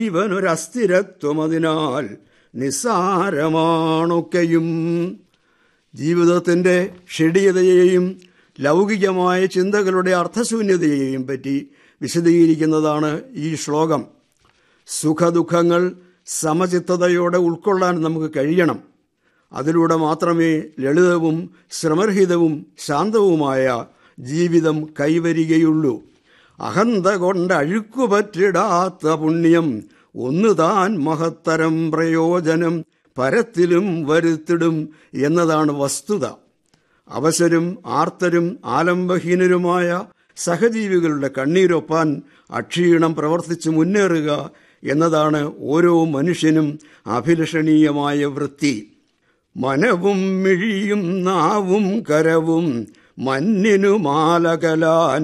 ജീവനൊരസ്ഥിരത്വം അതിനാൽ നിസ്സാരമാണൊക്കെയും ജീവിതത്തിന്റെ ഷെടിയതയെയും ലൗകികമായ ചിന്തകളുടെ അർത്ഥശൂന്യതയെയും പറ്റി വിശദീകരിക്കുന്നതാണ് ഈ ശ്ലോകം സുഖദുഃഖങ്ങൾ സമചിത്തതയോടെ ഉൾക്കൊള്ളാൻ നമുക്ക് കഴിയണം അതിലൂടെ മാത്രമേ ലളിതവും ശ്രമരഹിതവും ശാന്തവുമായ ജീവിതം കൈവരികയുള്ളൂ അഹന്ത കൊണ്ട് അഴുക്കുപറ്റിടാത്ത പുണ്യം ഒന്ന് താൻ മഹത്തരം പ്രയോജനം പരത്തിലും വരുത്തിടും എന്നതാണ് വസ്തുത അവശരും ആർത്തരും ആലംബഹീനരുമായ സഹജീവികളുടെ കണ്ണീരൊപ്പാൻ അക്ഷീണം പ്രവർത്തിച്ച് മുന്നേറുക എന്നതാണ് ഓരോ മനുഷ്യനും അഭിലഷണീയമായ വൃത്തി മനവും മിഴിയും നാവും കരവും മഞ്ഞിനു മാലകലാൻ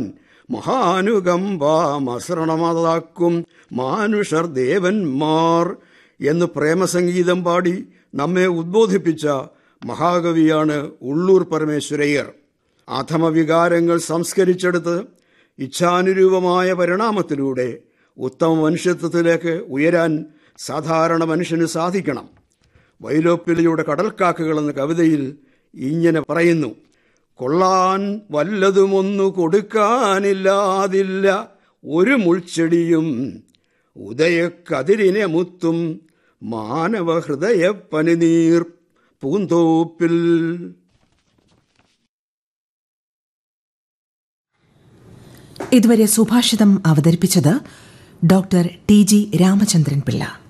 മഹാനുകമ്പാമസരണമതാക്കും മാനുഷർ ദേവന്മാർ എന്ന് പ്രേമസംഗീതം പാടി നമ്മെ ഉദ്ബോധിപ്പിച്ച മഹാകവിയാണ് ഉള്ളൂർ പരമേശ്വരയ്യർ അധമവികാരങ്ങൾ സംസ്കരിച്ചെടുത്ത് ഇച്ഛാനുരൂപമായ പരിണാമത്തിലൂടെ ഉത്തമ മനുഷ്യത്വത്തിലേക്ക് ഉയരാൻ സാധാരണ മനുഷ്യന് സാധിക്കണം വൈലോപ്പിലയുടെ കടൽക്കാക്കുകൾ എന്ന കവിതയിൽ ഇങ്ങനെ പറയുന്നു കൊള്ളാൻ വല്ലതുമൊന്നു കൊടുക്കാനില്ലാതില്ല ഒരു മുൾച്ചെടിയും ഉദയക്കതിരിനെ മുത്തും മാനവ ഹൃദയ പനിനീർ പൂന്തോപ്പിൽ ഇതുവരെ സുഭാഷിതം അവതരിപ്പിച്ചത് doctor T G Ramachandran Pillai